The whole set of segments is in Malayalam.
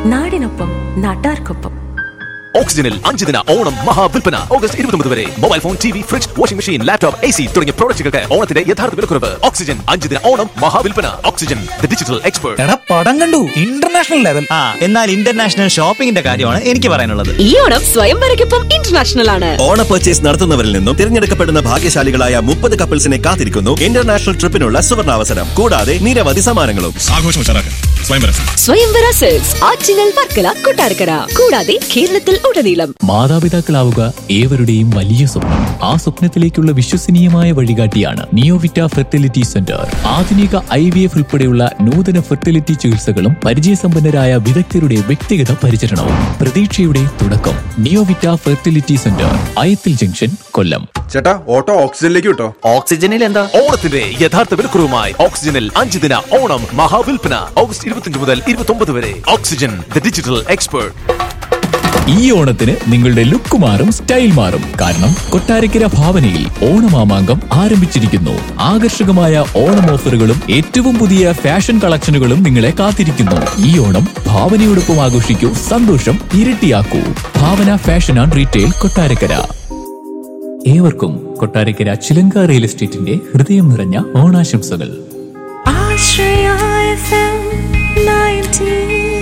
നാടിനൊപ്പം നാട്ടാർക്കൊപ്പം ഓക്സിജനിൽ അഞ്ച് ദിന ഓണം മഹാവിൽപ്പന ഓഗസ്റ്റ് ഇരുപത്തൊമ്പത് വരെ mobile phone T V fridge washing machine laptop A C തുടങ്ങിയ പ്രോഡക്റ്റുകൾക്ക് ഓണത്തിന്റെ യഥാർത്ഥ വിലക്കുറവ് ഓക്സിജൻ അഞ്ച് ദിന ഓണം മഹാവിൽപ്പന ഓക്സിജൻ ദ ഡിജിറ്റൽ എക്സ്പേർട്ട് എടാ പടം കണ്ടു ഇന്റർനാഷണൽ ലെവൽ ആ എന്നാൽ ഇന്റർനാഷണൽ ഷോപ്പിംഗിന്റെ കാര്യമാണ് എനിക്ക് പറയാനുള്ളത് ഈ ഓണം സ്വയംവരയ്ക്കൊപ്പം ഇന്റർനാഷണൽ ആണ് ഓണ പർച്ചേസ് നടത്തുന്നവരിൽ നിന്നും തിരഞ്ഞെടുക്കപ്പെടുന്ന ഭാഗ്യശാലികളായ മുപ്പത് കപ്പിൾസിനെ കാത്തിരിക്കുന്നു ഇന്റർനാഷണൽ ട്രിപ്പിനുള്ള സുവർണാവസരം കൂടാതെ നിരവധി സമ്മാനങ്ങളും ആഘോഷം ഉഷാറാക്കാൻ സ്വയംവരം സ്വയംവര സെൽസ് ആറ്റിങ്ങൽ വർക്കല കൊട്ടാരക്കര കൂടാതെ കേരളത്തിൽ ഉടനീളം മാതാപിതാക്കളാവുക ഏവരുടെയും വലിയ സ്വപ്നം ആ സ്വപ്നത്തിലേക്കുള്ള വിശ്വസനീയമായ വഴികാട്ടിയാണ് നിയോവിറ്റ ഫെർട്ടിലിറ്റി സെന്റർ ആധുനിക ഐ വി എഫ് ഉൾപ്പെടെയുള്ള നൂതന ഫെർട്ടിലിറ്റി ചികിത്സകളും പരിചയസമ്പന്നരായ വിദഗ്ധരുടെ വ്യക്തിഗത പരിചരണവും പ്രതീക്ഷയുടെ തുടക്കം Neovita fertility centre Ayathil junction Kollam ചേട്ടാ ഓട്ടോ ഓക്സിജനിലേക്ക് വിട്ടോ ഓക്സിജനിൽ എന്താ ഓണത്തിന്റെ യഥാർത്ഥ വിലക്കുറവുമായി ഓക്സിജനിൽ അഞ്ച് ദിന ഓണം മഹാവിൽപ്പന ഓഗസ്റ്റ് ഇരുപത്തിയഞ്ച് മുതൽ ഇരുപത്തി വരെ ഓക്സിജൻ ദ ഡിജിറ്റൽ എക്സ്പേർട്ട് ഈ ഓണത്തിന് നിങ്ങളുടെ ലുക്ക് മാറും സ്റ്റൈൽ മാറും കാരണം കൊട്ടാരക്കര ഭാവനയിൽ ഓണമാമാങ്കം ആരംഭിച്ചിരിക്കുന്നു ആകർഷകമായ ഓണം ഓഫറുകളും ഏറ്റവും പുതിയ ഫാഷൻ കളക്ഷനുകളും നിങ്ങളെ കാത്തിരിക്കുന്നു ഈ ഓണം ഭാവനയോടൊപ്പം ആഘോഷിക്കൂ സന്തോഷം ഇരട്ടിയാക്കൂ Bhavana fashion and retail Kottarakkara ഏവർക്കും കൊട്ടാരക്കര ചിലങ്ക റിയൽ എസ്റ്റേറ്റിന്റെ ഹൃദയം നിറഞ്ഞ ഓണാശംസകൾ ആശ്രയ FM 90.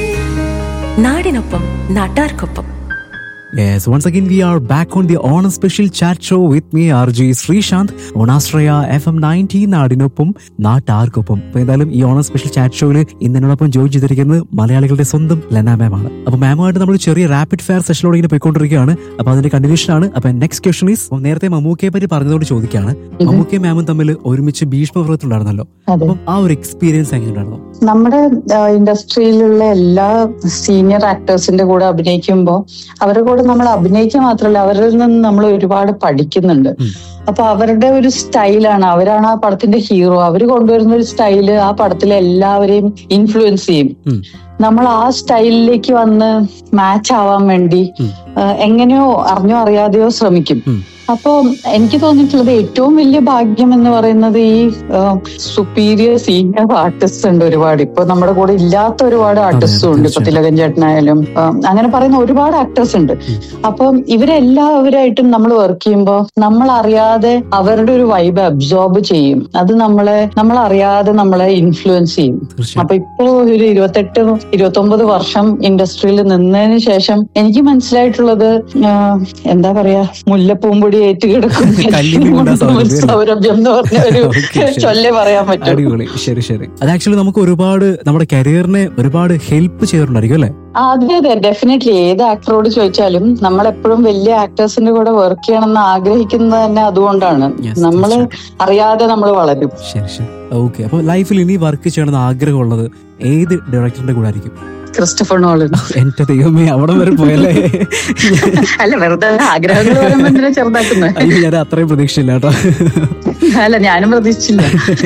നാടിനൊപ്പം നാട്ടാർക്കൊപ്പം Yes, once again we are back on the Honor Special Chat Show with me, RJ Srishant, on Astraya FM 90 നാടിനൊപ്പം നാട്ടാർക്കൊപ്പം അപ്പൊ എന്തായാലും ഈ ഓണം സ്പെഷ്യൽ ചാറ്റ് ഷോയിൽ ഇന്ന് എന്നോടൊപ്പം ജോയിൻ ചെയ്തിരിക്കുന്നത് മലയാളികളുടെ സ്വന്തം ലെന മാം ആണ് അപ്പൊ മാമുമായിട്ട് നമ്മൾ ചെറിയ റാപ്പിഡ് ഫയർ സെഷനിലൂടെ ഇങ്ങനെ പോയിക്കൊണ്ടിരിക്കുകയാണ് അപ്പൊ അതിന്റെ കണ്ടിന്യൂഷൻ ആണ് അപ്പൊ നെക്സ്റ്റ് ക്വസ്റ്റൻ ഈസ് നേരത്തെ മമ്മൂക്കയെ പറ്റി പറഞ്ഞതുകൊണ്ട് ചോദിക്കുകയാണ് മമ്മൂക്കയും മാമും തമ്മിൽ ഒരുമിച്ച് ഭീഷ്മവ്രതത്തിലുണ്ടായിരുന്നല്ലോ അതെ. അപ്പം ആ ഒരു എക്സ്പീരിയൻസ് എങ്ങനെയുണ്ടായിരുന്നു നമ്മുടെ ഇൻഡസ്ട്രിയിലുള്ള എല്ലാ സീനിയർ ആക്ടേഴ്സിന്റെ കൂടെ അഭിനയിക്കുമ്പോൾ അവരുടെ കൂടെ നമ്മൾ അഭിനയിക്കുക മാത്രമല്ല അവരിൽ നിന്ന് നമ്മൾ ഒരുപാട് പഠിക്കുന്നുണ്ട് അപ്പൊ അവരുടെ ഒരു സ്റ്റൈലാണ് അവരാണ് ആ പടത്തിന്റെ ഹീറോ അവർ കൊണ്ടുവരുന്ന ഒരു സ്റ്റൈല് ആ പടത്തിലെ എല്ലാവരെയും ഇൻഫ്ലുവൻസ് ചെയ്യും ഉം. നമ്മൾ ആ സ്റ്റൈലിലേക്ക് വന്ന് മാച്ച് ആവാൻ വേണ്ടി ആ, എങ്ങനെയോ അറിഞ്ഞോ അറിയാതെയോ ശ്രമിക്കും ഉം. അപ്പോ എനിക്ക് തോന്നിയിട്ടുള്ളത് ഏറ്റവും വലിയ ഭാഗ്യം എന്ന് പറയുന്നത് ഈ സുപ്പീരിയർ സീനിയർ ആർട്ടിസ്റ്റ് ഉണ്ട് ഒരുപാട് ഇപ്പൊ നമ്മുടെ കൂടെ ഇല്ലാത്ത ഒരുപാട് ആർട്ടിസ്റ്റും ഉണ്ട് ഇപ്പൊ തീർച്ചയായും. തിലകൻ ചേട്ടനായാലും ആ, അങ്ങനെ പറയുന്ന ഒരുപാട് ആക്ടേഴ്സ് ഉണ്ട് അപ്പം ഇവരെല്ലാവരായിട്ടും നമ്മൾ വർക്ക് ചെയ്യുമ്പോൾ നമ്മൾ അറിയാതെ അവരുടെ ഒരു വൈബ് അബ്സോർബ് ചെയ്യും അത് നമ്മളെ നമ്മൾ അറിയാതെ നമ്മളെ ഇൻഫ്ലുവൻസ് ചെയ്യും തീർച്ചയായും അപ്പൊ ഇപ്പോ ഒരു ഇരുപത്തെട്ട് ഇരുപത്തൊമ്പത് വർഷം ഇൻഡസ്ട്രിയിൽ നിന്നതിന് ശേഷം എനിക്ക് മനസ്സിലായിട്ടുള്ളത് ആ, എന്താ പറയാ മുല്ലപ്പൂമ്പൊടി ഏറ്റുകിടക്കും കല്ലിന് കൊണ്ടാ സൗരഭ്യം. സൗരഭ്യം എന്ന് പറഞ്ഞ ഒരു Okay, ശരി. ചൊല്ലേ പറയാൻ പറ്റും അടിപൊളി ശരി ശരി അത് ആക്ച്വലി നമുക്ക് ഒരുപാട് നമ്മുടെ കരിയറിനെ ഒരുപാട് ഹെൽപ്പ് ചെയ്തിട്ടുണ്ടായിരിക്കും അല്ലെ ആ, അതെ അതെ ഡെഫിനറ്റ്ലി ഏത് ആക്ടറോട് ചോദിച്ചാലും നമ്മൾ എപ്പോഴും വലിയ ആക്ടേഴ്സിന്റെ കൂടെ വർക്ക് ചെയ്യണമെന്ന് ആഗ്രഹിക്കുന്നത് തന്നെ അതുകൊണ്ടാണ് Yes, നമ്മൾ അറിയാതെ നമ്മൾ വളരും ശരി ശരി ഓക്കെ അപ്പൊ ലൈഫിൽ ഇനി വർക്ക് ചെയ്യണമെന്ന് ആഗ്രഹമുള്ളത് ഏത് ഡയറക്ടറിന്റെ കൂടെ ആയിരിക്കും ക്രിസ്റ്റഫർ നോളൻ എന്റെ ദൈവമേ അവിടെ വരെ പോയല്ലേ അല്ല വെറുതെ ആഗ്രഹങ്ങൾ പറയുമ്പോ എന്തിനാ ചെറുതാക്കുന്നത് അയ്യോ ഞാൻ അത്രയും പ്രതീക്ഷയില്ല കേട്ടോ അല്ല ഞാനും പ്രതീക്ഷിച്ചില്ല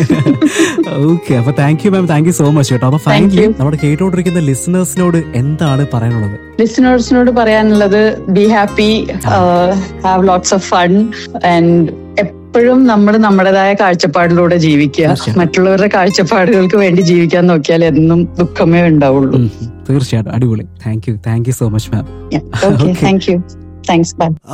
ഓക്കെ അപ്പൊ thank you ma'am thank you so much കേട്ടോ അപ്പൊ Thank ഫൈനലി you. നമ്മുടെ കേട്ടോണ്ടിരിക്കുന്ന ലിസണേഴ്സിനോട് എന്താണ് പറയാനുള്ളത് ലിസണേഴ്സിനോട് പറയാനുള്ളത് be happy have lots of fun and എപ്പോഴും നമ്മൾ നമ്മുടേതായ കാഴ്ചപ്പാടിലൂടെ ജീവിക്കുക തീർച്ചയായും. മറ്റുള്ളവരുടെ കാഴ്ചപ്പാടുകൾക്ക് വേണ്ടി ജീവിക്കാൻ നോക്കിയാൽ എന്നും ദുഃഖമേ ഉണ്ടാവുള്ളൂ ഉം, തീർച്ചയായിട്ടും അടിപൊളി thank you thank you so much ma'am okay Okay. Thank you thanks by